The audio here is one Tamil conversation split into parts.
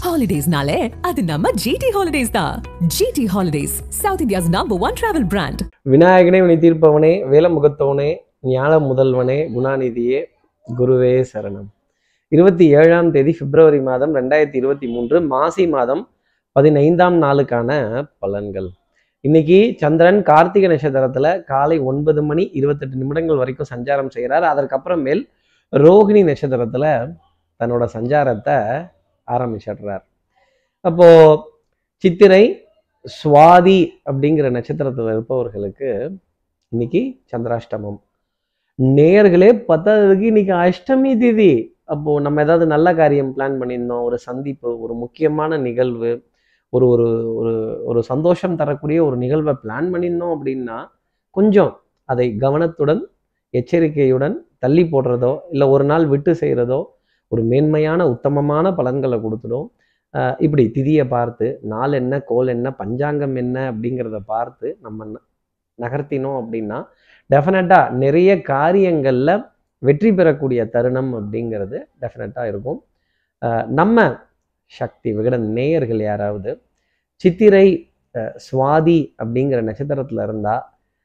ஹாலிடேஸ்னாலே அது நம்ம ஜிடி ஹாலிடேஸ் தான் GT holidays south India's number one travel brand விநாயகனே வினை தீர்ப்பவனே வேலமுகத்தவனே ஞான முதல்வனே குணாநிதியே குருவே சரணம் இருபத்தி ஏழாம் தேதி பிப்ரவரி மாதம் ரெண்டாயிரத்தி இருபத்தி மூன்று மாசி மாதம் பதினைந்தாம் நாளுக்கான பலன்கள் இன்னைக்கு சந்திரன் கார்த்திகை நட்சத்திரத்துல காலை ஒன்பது மணி இருபத்தெட்டு நிமிடங்கள் வரைக்கும் சஞ்சாரம் செய்கிறார் அதற்கப்புறமேல் ரோகிணி நட்சத்திரத்துல தன்னோட சஞ்சாரத்தை ஆரம்பிச்சிடுறார் அப்போ சித்திரை சுவாதி அப்படிங்கிற நட்சத்திரத்தில் இருப்பவர்களுக்கு இன்னைக்கு சந்திராஷ்டமம் நேர்களே பத்தாததுக்கு இன்னைக்கு அஷ்டமி திதி அப்போ நம்ம ஏதாவது நல்ல காரியம் பிளான் பண்ணியிருந்தோம் ஒரு சந்திப்பு ஒரு முக்கியமான நிகழ்வு ஒரு ஒரு ஒரு ஒரு சந்தோஷம் தரக்கூடிய ஒரு நிகழ்வை பிளான் பண்ணியிருந்தோம் அப்படின்னா கொஞ்சம் அதை கவனத்துடன் எச்சரிக்கையுடன் தள்ளி போடுறதோ இல்லை ஒரு நாள் விட்டு செய்கிறதோ ஒரு மேன்மையான உத்தமமான பலன்களை கொடுத்துடும் ஆஹ் இப்படி திதியை பார்த்து நாள் என்ன கோல் என்ன பஞ்சாங்கம் என்ன அப்படிங்கிறத பார்த்து நம்ம ந- நகர்த்தினோம் அப்படின்னா டெஃபினட்டாக நிறைய காரியங்களில் வெற்றி பெறக்கூடிய தருணம் அப்படிங்கிறது டெஃபினட்டாக இருக்கும் ஆஹ் நம்ம சக்தி விகட நேயர்கள் யாராவது சித்திரை ஆஹ் சுவாதி அப்படிங்கிற நட்சத்திரத்தில் இருந்தால்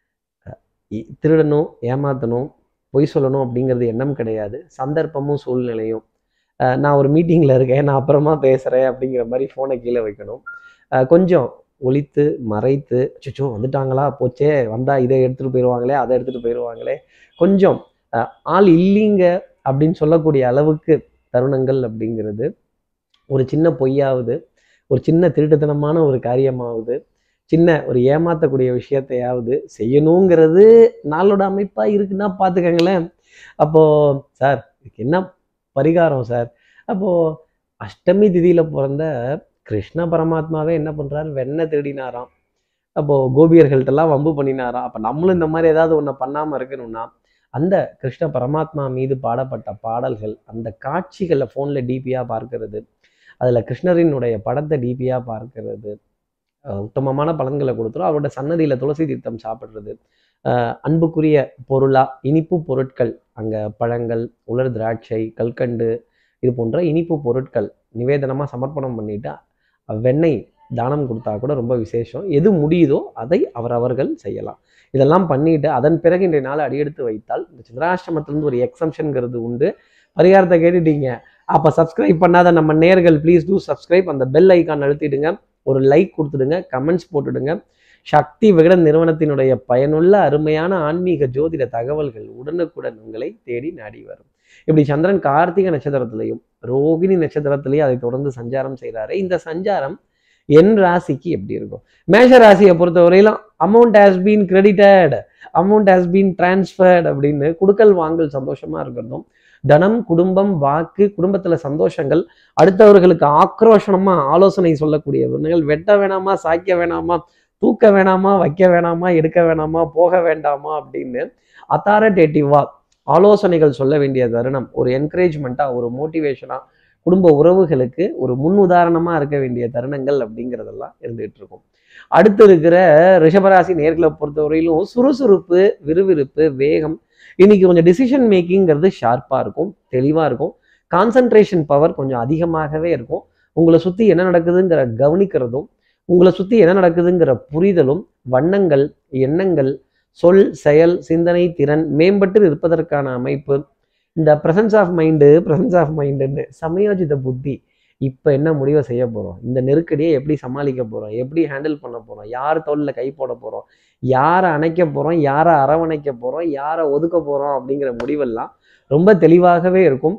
திருடணும் ஏமாற்றணும் பொய் சொல்லணும் அப்படிங்கிறது எண்ணம் கிடையாது சந்தர்ப்பமும் சூழ்நிலையும் ஆஹ் நான் ஒரு மீட்டிங்கில் இருக்கேன் நான் அப்புறமா பேசுகிறேன் அப்படிங்கிற மாதிரி ஃபோனை கீழே வைக்கணும் ஆஹ் கொஞ்சம் ஒளித்து மறைத்து சுச்சோ வந்துட்டாங்களா போச்சே வந்தால் இதை எடுத்துகிட்டு போயிடுவாங்களே அதை எடுத்துகிட்டு போயிடுவாங்களே கொஞ்சம் ஆஹ் ஆள் இல்லைங்க அப்படின்னு சொல்லக்கூடிய அளவுக்கு தருணங்கள் அப்படிங்கிறது ஒரு சின்ன பொய்யாவது ஒரு சின்ன திருட்டுத்தனமான ஒரு காரியமாவது சின்ன ஒரு ஏமாற்றக்கூடிய விஷயத்தையாவது செய்யணுங்கிறது நாளோட அமைப்பாக இருக்குன்னா பார்த்துக்கங்களேன் அப்போது சார் இதுக்கு என்ன பரிகாரம் சார் அப்போது அஷ்டமி திதியில் பிறந்த கிருஷ்ண பரமாத்மாவே என்ன பண்ணுறாரு வெண்ணெய் திருடினாராம் அப்போது கோபியர்கள்ட்டெல்லாம் வம்பு பண்ணினாராம் அப்போ நம்மளும் இந்த மாதிரி ஏதாவது ஒன்று பண்ணாமல் இருக்கணும்னா அந்த கிருஷ்ண பரமாத்மா மீது பாடப்பட்ட பாடல்கள் அந்த காட்சிகளை ஃபோனில் டிபியாக பார்க்கிறது அதில் கிருஷ்ணரினுடைய படத்தை டிபியாக பார்க்கிறது அஹ் உத்தமமான பலன்களை கொடுத்துரும் அவரோட சன்னதியில் துளசி தீர்த்தம் சாப்பிட்றது அஹ் அன்புக்குரிய பொருளா இனிப்பு பொருட்கள் அங்கே பழங்கள் உலர் திராட்சை கல்கண்டு இது போன்ற இனிப்பு பொருட்கள் நிவேதனமாக சமர்ப்பணம் பண்ணிட்டு அஹ் வெண்ணெய் தானம் கொடுத்தா கூட ரொம்ப விசேஷம் எது முடியுதோ அதை அவரவர்கள் செய்யலாம் இதெல்லாம் பண்ணிட்டு அதன் பிறகு இன்றைய நாள் அடியெடுத்து வைத்தால் இந்த சந்திராஷ்டமத்திலிருந்து ஒரு எக்ஸம்ஷன்ங்கிறது உண்டு பரிகாரத்தை கேட்டுட்டீங்க அப்போ சப்ஸ்கிரைப் பண்ணாத நம்ம நேர்கள் ப்ளீஸ் டூ சப்ஸ்கிரைப் அந்த பெல் ஐக்கான் அழுத்திடுங்க ஒரு லைக் கொடுத்துடுங்க கமெண்ட்ஸ் போட்டுடுங்க சக்தி விகடன் நிறுவனத்தினுடைய பயனுள்ள அருமையான ஆன்மீக ஜோதிட தகவல்கள் உடனுக்குடன் உங்களை தேடி நாடி வரும் இப்படி சந்திரன் கார்த்திகை நட்சத்திரத்திலையும் ரோகிணி நட்சத்திரத்திலையும் அதை தொடர்ந்து சஞ்சாரம் செய்கிறாரு இந்த சஞ்சாரம் என் ராசிக்கு எப்படி இருக்கும் மேஷ ராசியை பொறுத்தவரையிலும் amount has been credited amount has been transferred அப்படின்னு குடுக்கல் வாங்கல் சந்தோஷமா இருக்கிறதும் தனம் குடும்பம் வாக்கு குடும்பத்துல சந்தோஷங்கள் அடுத்தவர்களுக்கு ஆக்ரோஷனமா ஆலோசனை சொல்லக்கூடியவர்கள் வெட்ட வேணாமா சாய்க்க வேணாமா தூக்க வேணாமா வைக்க வேணாமா எடுக்க வேணாமா போக வேண்டாமா அப்படின்னு அத்தாரிட்டேட்டிவா ஆலோசனைகள் சொல்ல வேண்டிய தருணம் ஒரு என்கரேஜ்மெண்ட்டா ஒரு மோட்டிவேஷனா குடும்ப உறவுகளுக்கு ஒரு முன் உதாரணமா இருக்க வேண்டிய தருணங்கள் அப்படிங்கிறதெல்லாம் இருந்துகிட்டு இருக்கும் அடுத்து இருக்கிற ரிஷபராசி நேர்களை பொறுத்தவரையிலும் சுறுசுறுப்பு விறுவிறுப்பு வேகம் இன்னைக்கு கொஞ்சம் டிசிஷன் மேக்கிங்கிறது ஷார்ப்பாக இருக்கும் தெளிவாக இருக்கும் கான்சன்ட்ரேஷன் பவர் கொஞ்சம் அதிகமாகவே இருக்கும் உங்களை சுற்றி என்ன நடக்குதுங்கிற கவனிக்கிறதும் உங்களை சுற்றி என்ன நடக்குதுங்கிற புரிதலும் வண்ணங்கள் எண்ணங்கள் சொல் செயல் சிந்தனை திறன் மேம்பட்டு இருப்பதற்கான அமைப்பு இந்த presence of mind presence of மைண்டுன்னு சமயோஜித புத்தி இப்போ என்ன முடிவை செய்ய போகிறோம் இந்த நெருக்கடியை எப்படி சமாளிக்க போகிறோம் எப்படி ஹேண்டில் பண்ண போகிறோம் யார் தோளில் கை போட போகிறோம் யாரை அணைக்க போகிறோம் யாரை அரவணைக்க போகிறோம் யாரை ஒதுக்க போகிறோம் அப்படிங்கிற முடிவெல்லாம் ரொம்ப தெளிவாகவே இருக்கும்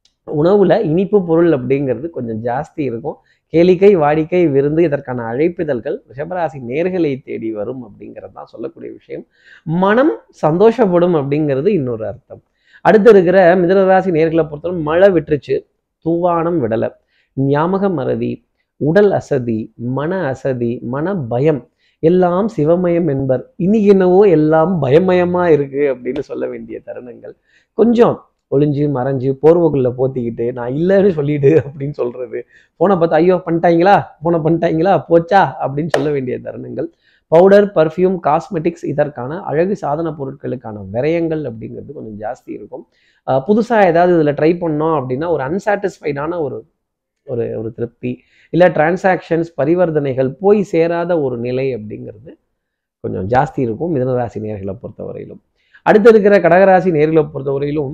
உணவுல இனிப்பு பொருள் அப்படிங்கிறது கொஞ்சம் ஜாஸ்தி இருக்கும் கேளிக்கை வாடிக்கை விருந்து இதற்கான அழைப்பிதழ்கள் ரிஷபராசி நேர்களை தேடி வரும் அப்படிங்கிறது தான் சொல்லக்கூடிய விஷயம் மனம் சந்தோஷப்படும் அப்படிங்கிறது இன்னொரு அர்த்தம் அடுத்து இருக்கிற மிதனராசி நேர்களை பொறுத்தவரை மழை விட்டுருச்சு தூவானம் விடலை ஞாபக மறதி உடல் அசதி மன அசதி மன பயம் எல்லாம் சிவமயம் என்பர் இன்னைக்கு என்னவோ எல்லாம் பயமயமா இருக்கு அப்படின்னு சொல்ல வேண்டிய தருணங்கள் கொஞ்சம் ஒளிஞ்சு மறைஞ்சு போர்வைக்குள்ள போத்திக்கிட்டு நான் இல்லைன்னு சொல்லிடு அப்படின்னு சொல்றது போனை பார்த்து ஐயோ பண்ணிட்டாங்களா போனை பண்ணிட்டாங்களா போச்சா அப்படின்னு சொல்ல வேண்டிய தருணங்கள் பவுடர் பர்ஃப்யூம் காஸ்மெட்டிக்ஸ் இதற்கான அழகு சாதன பொருட்களுக்கான விரயங்கள் அப்படிங்கிறது கொஞ்சம் ஜாஸ்தி இருக்கும் புதுசாக ஏதாவது இதில் ட்ரை பண்ணோம் அப்படின்னா ஒரு அன்சாட்டிஸ்ஃபைடான ஒரு ஒரு ஒரு திருப்தி இல்லை டிரான்சாக்ஷன்ஸ் பரிவர்த்தனைகள் போய் சேராத ஒரு நிலை அப்படிங்கிறது கொஞ்சம் ஜாஸ்தி இருக்கும் மிதனராசி நேர்களை பொறுத்தவரையிலும் அடுத்து இருக்கிற கடகராசி நேர்களை பொறுத்தவரையிலும்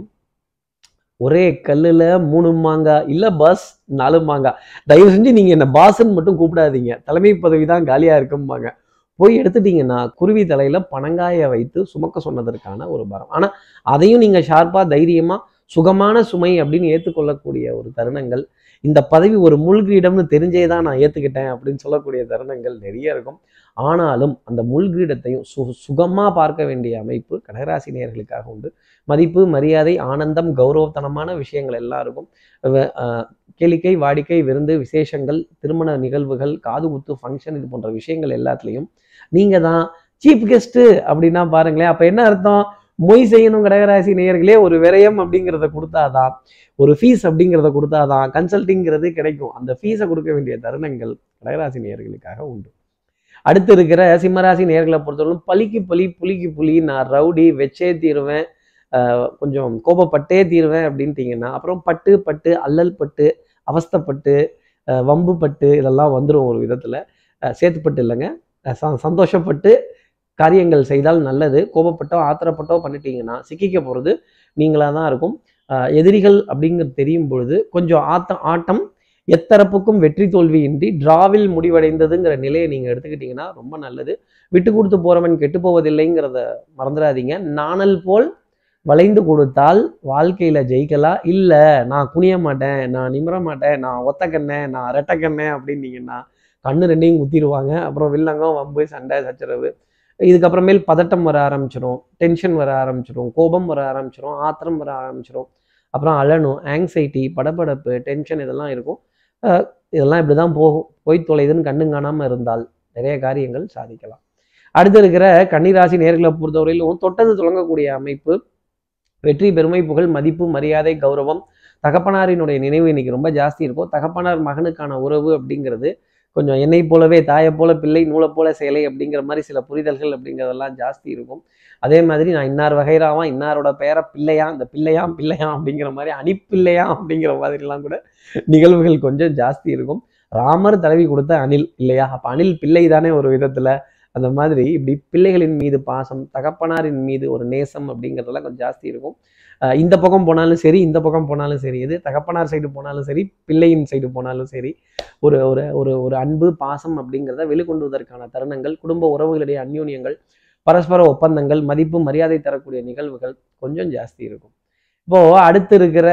ஒரே கல்லுல மூணு மாங்காய் இல்ல பாஸ் நாலு மாங்காய் தயவு செஞ்சு நீங்க என்ன பாஸ்ன்னு மட்டும் கூப்பிடாதீங்க தலைமை பதவி தான் காலியா இருக்கும்பாங்க போய் எடுத்துட்டீங்கன்னா குருவி தலையில பனங்காய வைத்து சுமக்க சொன்னதற்கான ஒரு பரம் ஆனா அதையும் நீங்க ஷார்ப்பா தைரியமா சுகமான சுமை அப்படின்னு ஏற்றுக்கொள்ளக்கூடிய ஒரு தருணங்கள் இந்த பதவி ஒரு முள்கிரீடம்னு தெரிஞ்சே தான் நான் ஏற்றுக்கிட்டேன் அப்படின்னு சொல்லக்கூடிய தருணங்கள் நிறைய இருக்கும் ஆனாலும் அந்த முள்கிரீடத்தையும் சு சுகமாக பார்க்க வேண்டிய அமைப்பு கடகராசி நேயர்களுக்காக உண்டு மதிப்பு மரியாதை ஆனந்தம் கௌரவத்தனமான விஷயங்கள் எல்லாம் இருக்கும் வ- ஆஹ் கேளிக்கை வாடிக்கை விருந்து விசேஷங்கள் திருமண நிகழ்வுகள் காது குத்து ஃபங்க்ஷன் இது போன்ற விஷயங்கள் எல்லாத்துலேயும் நீங்கள் தான் சீஃப் கெஸ்ட்டு அப்படின்னா பாருங்களேன் அப்போ என்ன அர்த்தம் மொய் செய்யணும் கடகராசி நேயர்களே ஒரு விரயம் அப்படிங்கிறத கொடுத்தாதான் ஒரு ஃபீஸ் அப்படிங்கிறத கொடுத்தாதான் கன்சல்டிங்கிறது கிடைக்கும் அந்த ஃபீஸை கொடுக்க வேண்டிய தருணங்கள் கடகராசி நேயர்களுக்காக உண்டு அடுத்து இருக்கிற சிம்மராசி நேர்களை பொறுத்தவரைக்கும் பலிக்கு பலி புலிக்கு புலி நான் ரவுடி வச்சே தீருவேன் ஆஹ் கொஞ்சம் கோபப்பட்டே தீருவேன் அப்படின்ட்டிங்கன்னா அப்புறம் பட்டு பட்டு அல்லல் பட்டு அவஸ்தைப்பட்டு ஆஹ் வம்பு பட்டு இதெல்லாம் வந்துடும் ஒரு விதத்தில் சேத்துப்பட்டு இல்லைங்க அஹ் ச- சந்தோஷப்பட்டு காரியங்கள் செய்தால் நல்லது கோபப்பட்டோ ஆத்திரப்பட்டோ பண்ணிட்டீங்கன்னா சிக்கிக்க போகிறது நீங்களாக தான் இருக்கும் ஆஹ் எதிரிகள் அப்படிங்கிறது தெரியும் பொழுது கொஞ்சம் ஆத்த ஆட்டம் எத்தரப்புக்கும் வெற்றி தோல்வியின்றி டிராவில் முடிவடைந்ததுங்கிற நிலையை நீங்கள் எடுத்துக்கிட்டீங்கன்னா ரொம்ப நல்லது விட்டு கொடுத்து போறவன் கெட்டு போவதில்லைங்கிறத மறந்துடாதீங்க நாணல் போல் வளைந்து கொடுத்தால் வாழ்க்கையில ஜெயிக்கலாம் இல்லை நான் குனிய மாட்டேன் நான் நிமிர மாட்டேன் நான் ஒத்த கண்ணேன் நான் ரெட்டை கண்ணேன் அப்படின்னீங்கன்னா கண்ணு ரெண்டையும் குத்திடுவாங்க அப்புறம் வில்லங்கம் வம்பு சண்டை சச்சரவு இதுக்கப்புறமேல் பதட்டம் வர ஆரம்பிச்சிடும் டென்ஷன் வர ஆரம்பிச்சிடும் கோபம் வர ஆரம்பிச்சிடும் ஆத்திரம் வர ஆரம்பிச்சிடும் அப்புறம் அழணும் ஆங்ஸைட்டி படபடப்பு டென்ஷன் இதெல்லாம் இருக்கும் அஹ் இதெல்லாம் இப்படி தான் போகும் போய் தொலைதுன்னு கண்ணு காணாமல் இருந்தால் நிறைய காரியங்கள் சாதிக்கலாம் அடுத்து இருக்கிற கன்னிராசி நேர்களை பொறுத்தவரையிலும் தொட்டது தொடங்கக்கூடிய அமைப்பு வெற்றி பெருமை புகழ் மதிப்பு மரியாதை கௌரவம் தகப்பனாரினுடைய நினைவு இன்னைக்கு ரொம்ப ஜாஸ்தி இருக்கும் தகப்பனார் மகனுக்கான உறவு அப்படிங்கிறது கொஞ்சம் என்னை போலவே தாயை போல பிள்ளை நூலை போல சேலை அப்படிங்கிற மாதிரி சில புரிதல்கள் அப்படிங்கிறதெல்லாம் ஜாஸ்தி இருக்கும் அதே மாதிரி நான் இன்னார் வகைராவான் இன்னாரோட பெயரை பிள்ளையா இந்த பிள்ளையாம் பிள்ளையாம் அப்படிங்கிற மாதிரி அணிப்பிள்ளையாம் அப்படிங்கிற மாதிரிலாம் கூட நிகழ்வுகள் கொஞ்சம் ஜாஸ்தி இருக்கும் ராமர் தடவி கொடுத்த அணில் இல்லையா அப்போ அணில் பிள்ளை தானே ஒரு விதத்துல அந்த மாதிரி இப்படி பிள்ளைகளின் மீது பாசம் தகப்பனாரின் மீது ஒரு நேசம் அப்படிங்கிறதெல்லாம் கொஞ்சம் ஜாஸ்தி இருக்கும் அஹ் இந்த பக்கம் போனாலும் சரி இந்த பக்கம் போனாலும் சரி எது தகப்பனார் சைடு போனாலும் சரி பிள்ளையின் சைடு போனாலும் சரி ஒரு ஒரு ஒரு ஒரு அன்பு பாசம் அப்படிங்கிறத வெளிக்கொண்டுவதற்கான தருணங்கள் குடும்ப உறவுகளுடைய அந்யோன்யங்கள் பரஸ்பர ஒப்பந்தங்கள் மதிப்பு மரியாதை தரக்கூடிய நிகழ்வுகள் கொஞ்சம் ஜாஸ்தி இருக்கும் இப்போ அடுத்து இருக்கிற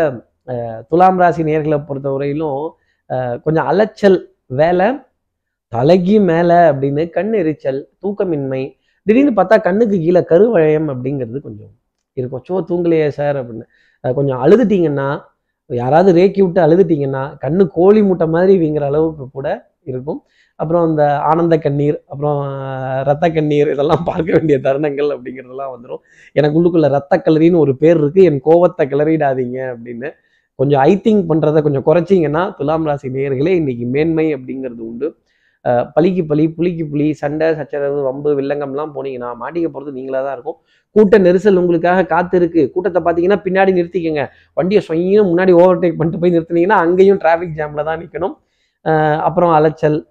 அஹ், துலாம் ராசி நேர்களை பொறுத்தவரையிலும் அஹ், கொஞ்சம் அலைச்சல் வேலை தலைக்கு மேலே அப்படின்னு கண் எரிச்சல் தூக்கமின்மை திடீர்னு பார்த்தா கண்ணுக்கு கீழே கருவழயம் அப்படிங்கிறது கொஞ்சம் இருக்கும் சோ தூங்கலையே சார் அப்படின்னு அஹ் கொஞ்சம் அழுதுட்டீங்கன்னா யாராவது ரேக்கி விட்டு அழுதுட்டீங்கன்னா கண்ணு கோழி முட்டை மாதிரி வீங்கிற அளவுக்கு கூட இருக்கும் அப்புறம் இந்த ஆனந்த கண்ணீர் அப்புறம் அஹ், ரத்த கண்ணீர் இதெல்லாம் பார்க்க வேண்டிய தருணங்கள் அப்படிங்கிறதெல்லாம் வந்துடும் எனக்கு உள்ளுக்குள்ள ரத்த கலரின்னு ஒரு பேர் இருக்கு என் கோவத்தை கிளறிடாதீங்க அப்படின்னு கொஞ்சம் ஐ திங்க் பண்றதை கொஞ்சம் குறைச்சிங்கன்னா துலாம் ராசி நேயர்களே இன்னைக்கு மேன்மை அப்படிங்கிறது உண்டு அஹ், பலிக்கு பலி புலிக்கு புலி சண்டை சச்சரவு வம்பு வில்லங்கம்லாம் போனீங்கன்னா மாட்டிக்க போகிறது நீங்களாக தான் இருக்கும் கூட்ட நெரிசல் உங்களுக்காக காத்து இருக்கு கூட்டத்தை பார்த்தீங்கன்னா பின்னாடி நிறுத்திக்கங்க வண்டியை சொய்யும் முன்னாடி ஓவர்டேக் பண்ணிட்டு போய் நிறுத்துனீங்கன்னா அங்கேயும் டிராஃபிக் ஜாமில் தான் நிற்கணும் அப்புறம் அலைச்சல்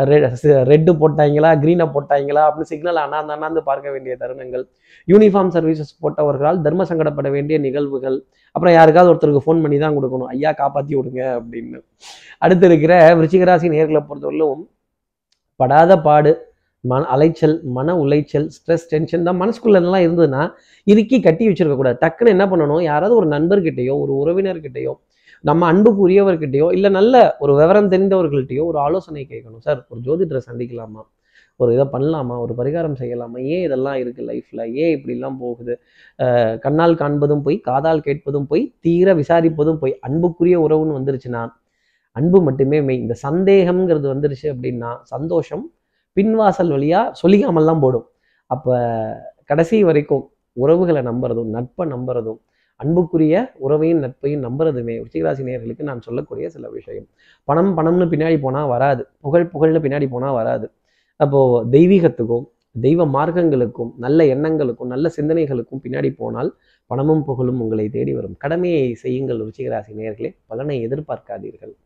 ரெட்டு போட்டாங்களா க்ரீனை போட்டாங்களா அப்படின்னு சிக்னல் அண்ணாந்து அண்ணாந்து பார்க்க வேண்டிய தருணங்கள் யூனிஃபார்ம் சர்வீசஸ் போட்டவர்களால் தர்ம சங்கடப்பட வேண்டிய நிகழ்வுகள் அப்புறம் யாருக்காவது ஒருத்தருக்கு ஃபோன் பண்ணி தான் கொடுக்கணும் ஐயா காப்பாற்றி விடுங்க அப்படின்னு அடுத்து இருக்கிற விருச்சிகராசி நேர்களை பொறுத்தவரையிலும் படாத பாடு மன அலைச்சல் மன உளைச்சல் ஸ்ட்ரெஸ் டென்ஷன் தான் மனசுக்குள்ள எல்லாம் இருந்ததுன்னா இறுக்கி கட்டி வச்சிருக்க கூடாது டக்குன்னு என்ன பண்ணணும் யாராவது ஒரு நண்பர்கிட்டயோ ஒரு உறவினர்கிட்டயோ நம்ம அன்புக்குரியவர்கிட்டயோ இல்லை நல்ல ஒரு விவரம் தெரிந்தவர்கள்ட்டயோ ஒரு ஆலோசனை கேட்கணும் சார் ஒரு ஜோதிடரை சந்திக்கலாமா ஒரு இதை பண்ணலாமா ஒரு பரிகாரம் செய்யலாமா ஏன் இதெல்லாம் இருக்கு லைஃப்ல ஏன் இப்படிலாம் போகுது அஹ் கண்ணால் காண்பதும் போய் காதால் கேட்பதும் போய் தீர விசாரிப்பதும் போய் அன்புக்குரிய உறவுன்னு வந்துருச்சுன்னா அன்பு மட்டுமே மெய் இந்த சந்தேகம்ங்கிறது வந்துருச்சு அப்படின்னா சந்தோஷம் பின்வாசல் வழியா சொல்லிக்காமல்லாம் போடும் அப்ப கடைசி வரைக்கும் உறவுகளை நம்புறதும் நட்பை நம்புறதும் அன்புக்குரிய உறவையும் நட்பையும் நம்புறதுமே ருச்சிகராசி நேயர்களுக்கு நான் சொல்லக்கூடிய சில விஷயம் பணம் பணம்னு பின்னாடி போனா வராது புகழ் புகழ்னு பின்னாடி போனா வராது அப்போ தெய்வீகத்துக்கும் தெய்வ மார்க்கங்களுக்கும் நல்ல எண்ணங்களுக்கும் நல்ல சிந்தனைகளுக்கும் பின்னாடி போனால் பணமும் புகழும் உங்களை தேடி வரும் கடமையை செய்யுங்கள் ருச்சிகராசி நேயர்களே பலனை எதிர்பார்க்காதீர்கள்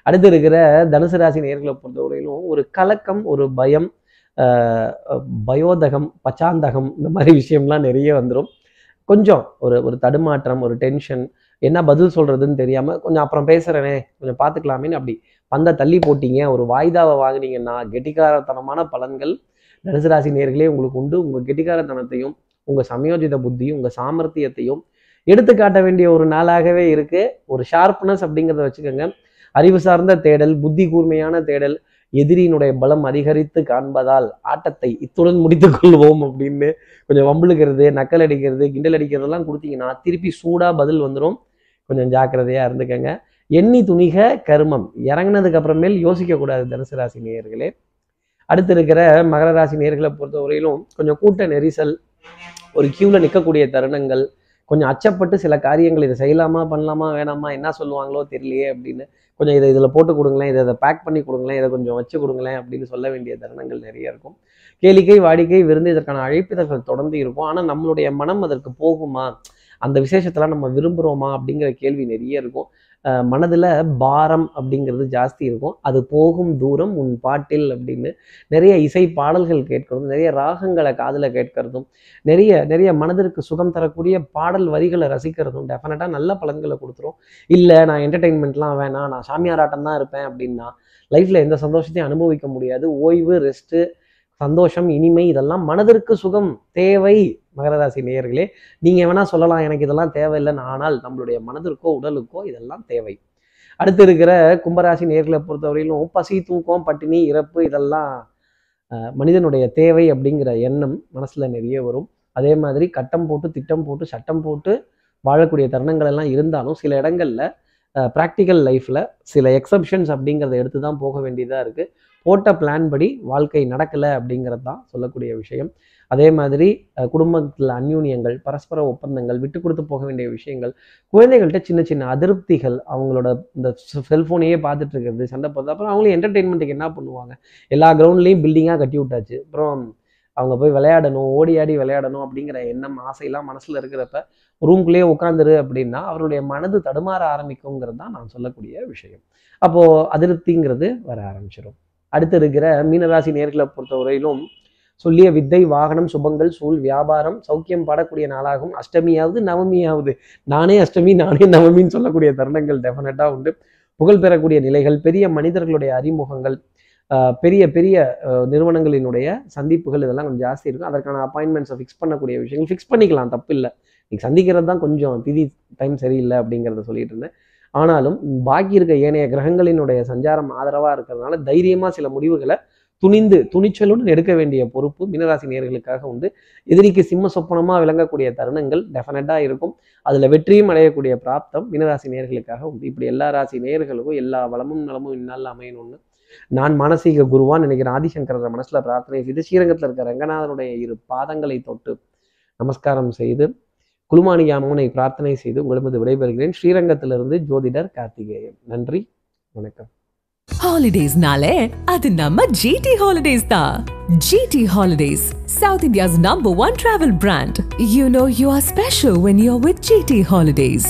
அடுத்து இருக்கிற தனுசு ராசி நேர்களை பொறுத்தவரையிலும் ஒரு கலக்கம் ஒரு பயம் ஆஹ் பயோதகம் பச்சாந்தகம் இந்த மாதிரி விஷயம்லாம் நிறைய வந்துடும் கொஞ்சம் ஒரு ஒரு தடுமாற்றம் ஒரு டென்ஷன் என்ன பதில் சொல்றதுன்னு தெரியாம கொஞ்சம் அப்புறம் பேசுறேனே கொஞ்சம் பார்த்துக்கலாமேன்னு அப்படி பந்தை தள்ளி போட்டீங்க ஒரு வாய்தாவை வாங்குனீங்கன்னா கெட்டிக்காரத்தனமான பலன்கள் தனுசு ராசி நேர்களே உங்களுக்கு உண்டு உங்க கெட்டிக்காரத்தனத்தையும் உங்க சமயோஜித புத்தியும் உங்க சாமர்த்தியத்தையும் எடுத்து காட்ட வேண்டிய ஒரு நாளாகவே இருக்கு ஒரு ஷார்ப்னஸ் அப்படிங்கிறத வச்சுக்கோங்க அறிவு சார்ந்த தேடல் புத்தி கூர்மையான தேடல் எதிரியினுடைய பலம் அதிகரித்து காண்பதால் ஆட்டத்தை இத்துடன் முடித்துக் கொள்வோம் அப்படின்னு கொஞ்சம் வம்புழுக்கிறது நக்கல் அடிக்கிறது கிண்டல் அடிக்கிறதெல்லாம் கொடுத்தீங்கன்னா திருப்பி சூடா பதில் வந்துடும் கொஞ்சம் ஜாக்கிரதையா இருந்துக்கங்க எண்ணி துணிக கருமம் இறங்குனதுக்கு அப்புறமேல் யோசிக்க கூடாது தனுசு ராசி நேயர்களே அடுத்து இருக்கிற மகர ராசி நேர்களை பொறுத்தவரையிலும் கொஞ்சம் கூட்ட நெரிசல் ஒரு கியூல நிற்கக்கூடிய தருணங்கள் கொஞ்சம் அச்சப்பட்டு சில காரியங்கள் இதை செய்யலாமா பண்ணலாமா வேணாமா என்ன சொல்லுவாங்களோ தெரியலையே அப்படின்னு கொஞ்சம் இதை இதில் போட்டு கொடுங்களேன் இதை இதை பேக் பண்ணி கொடுங்களேன் இதை கொஞ்சம் வச்சு கொடுங்களேன் அப்படின்னு சொல்ல வேண்டிய தருணங்கள் நிறைய இருக்கும் கேளிக்கை வாடிக்கை விருந்து இதற்கான அழைப்பிதழ்கள் தொடர்ந்து இருக்கும் ஆனால் நம்மளுடைய மனம் அதற்கு போகுமா அந்த விசேஷத்தெல்லாம் நம்ம விரும்புகிறோமா அப்படிங்கிற கேள்வி நிறைய இருக்கும் அஹ் மனதுல பாரம் அப்படிங்கிறது ஜாஸ்தி இருக்கும் அது போகும் தூரம் உன் பாட்டில் அப்படின்னு நிறைய இசை பாடல்கள் கேட்கறதும் நிறைய ராகங்களை காதுல கேட்கறதும் நிறைய நிறைய மனதிற்கு சுகம் தரக்கூடிய பாடல் வரிகளை ரசிக்கிறதும் டெஃபினட்டாக நல்ல பலன்களை கொடுத்துரும் இல்லை நான் என்டர்டெயின்மெண்ட்லாம் வேணாம் நான் சாமியார் ஆட்டம் தான் இருப்பேன் அப்படின்னா லைஃப்ல எந்த சந்தோஷத்தையும் அனுபவிக்க முடியாது ஓய்வு ரெஸ்ட்டு சந்தோஷம் இனிமை இதெல்லாம் மனதிற்கு சுகம் தேவை மகரராசி நேயர்களே நீங்க வேணா சொல்லலாம் எனக்கு இதெல்லாம் தேவையில்லைன்னு ஆனால் நம்மளுடைய மனதிற்கோ உடலுக்கோ இதெல்லாம் தேவை அடுத்து இருக்கிற கும்பராசி நேர்களை பொறுத்தவரையிலும் பசி தூக்கம் பட்டினி இறப்பு இதெல்லாம் அஹ், மனிதனுடைய தேவை அப்படிங்கிற எண்ணம் மனசுல நிறைய வரும் அதே மாதிரி கட்டம் போட்டு திட்டம் போட்டு சட்டம் போட்டு வாழக்கூடிய தருணங்கள் எல்லாம் இருந்தாலும் சில இடங்கள்ல ப்ராக்டிக்கல் லைஃப்ல சில எக்ஸப்ஷன்ஸ் அப்படிங்கிறத எடுத்து தான் போக வேண்டியதா இருக்கு போட்ட பிளான் படி வாழ்க்கை நடக்கலை அப்படிங்கிறது தான் சொல்லக்கூடிய விஷயம் அதே மாதிரி அஹ், குடும்பத்தில் அந்யூன்யங்கள் பரஸ்பர ஒப்பந்தங்கள் விட்டு கொடுத்து போக வேண்டிய விஷயங்கள் குழந்தைகள்கிட்ட சின்ன சின்ன அதிருப்திகள் அவங்களோட இந்த செல்ஃபோனையே பார்த்துட்டு இருக்கிறது சண்டை போடுறது அப்புறம் அவங்களும் என்டர்டெயின்மெண்ட்டுக்கு என்ன பண்ணுவாங்க எல்லா கிரவுண்ட்லேயும் பில்டிங்காக கட்டி விட்டாச்சு அப்புறம் அவங்க போய் விளையாடணும் ஓடி ஆடி விளையாடணும் அப்படிங்கிற எண்ணம் ஆசையெல்லாம் மனசில் இருக்கிறப்ப ரூம்குள்ளேயே உட்காந்துரு அப்படின்னா அவருடைய மனது தடுமாற ஆரம்பிக்குங்கிறது தான் நான் சொல்லக்கூடிய விஷயம் அப்போது அதிருப்திங்கிறது வர ஆரம்பிச்சிடும் அடுத்து இருக்கிற மீனராசி நேர்களை பொறுத்தவரையிலும் சொல்லிய வித்தை வாகனம் சுபங்கள் சூழ் வியாபாரம் சௌக்கியம் பாடக்கூடிய நாளாகும் அஷ்டமியாவது நவமியாவது நானே அஷ்டமி நானே நவமின்னு சொல்லக்கூடிய தருணங்கள் டெஃபினட்டாக உண்டு புகழ் பெறக்கூடிய நிலைகள் பெரிய மனிதர்களுடைய அறிமுகங்கள் ஆஹ் பெரிய பெரிய ஆஹ் நிறுவனங்களினுடைய சந்திப்புகள் இதெல்லாம் கொஞ்சம் ஜாஸ்தி இருக்கும் அதற்கான அப்பாயின்மெண்ட்ஸை ஃபிக்ஸ் பண்ணக்கூடிய விஷயங்கள் ஃபிக்ஸ் பண்ணிக்கலாம் தப்பு இல்லை நீங்கள் சந்திக்கிறது தான் கொஞ்சம் திதி டைம் சரியில்லை அப்படிங்கிறத சொல்லிட்டு இருந்தேன் ஆனாலும் பாக்கி இருக்க ஏனைய கிரகங்களினுடைய சஞ்சாரம் ஆதரவாக இருக்கிறதுனால தைரியமாக சில முடிவுகளை துணிந்து துணிச்சலுடன் எடுக்க வேண்டிய பொறுப்பு மீனராசி நேயர்களுக்காக உண்டு எதிரிக்கு சிம்ம சொப்பனமாக விளங்கக்கூடிய தருணங்கள் டெஃபினட்டாக இருக்கும் அதில் வெற்றியும் அடையக்கூடிய பிராப்தம் மீனராசி நேயர்களுக்காக உண்டு இப்படி எல்லா ராசி நேயர்களுக்கும் எல்லா வளமும் நலமும் இந்நாளில் அமையணும்னு நான் மானசீக குருவான் நினைக்கிறேன் ஆதிசங்கர மனசுல பிரார்த்தனை செய்து ஸ்ரீரங்கத்தில் இருக்கிற ரங்கநாதனுடைய இரு பாதங்களை தொட்டு நமஸ்காரம் செய்து குழுமானி யாமனை பிரார்த்தனை செய்து உங்களிடமிருந்து விடைபெறுகிறேன் ஸ்ரீரங்கத்திலிருந்து ஜோதிடர் கார்த்திகேயன் நன்றி வணக்கம் ஹாலிடேஸ்னாலே அது நம்ம ஜிடி ஹாலிடேஸ் தான் GT holidays south India's number one travel brand you know you are special when you are with GT holidays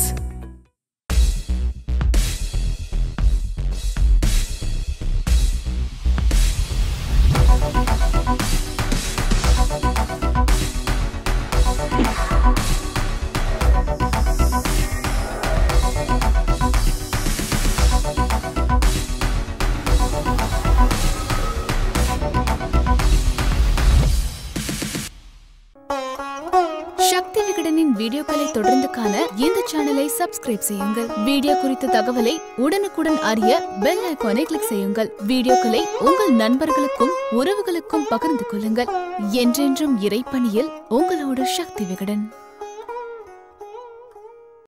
Sakthi விகடனின் வீடியோக்களை தொடர்ந்து காண இந்த சேனலை சப்ஸ்கிரைப் செய்யுங்கள் வீடியோ குறித்த தகவலை உடனுக்குடன் அறிய பெல் ஐகானை கிளிக் செய்யுங்கள் வீடியோக்களை உங்கள் நண்பர்களுக்கும் உறவுகளுக்கும் பகிர்ந்து கொள்ளுங்கள் என்றென்றும் இறைப்பணியில் உங்களோட சக்தி விகடன்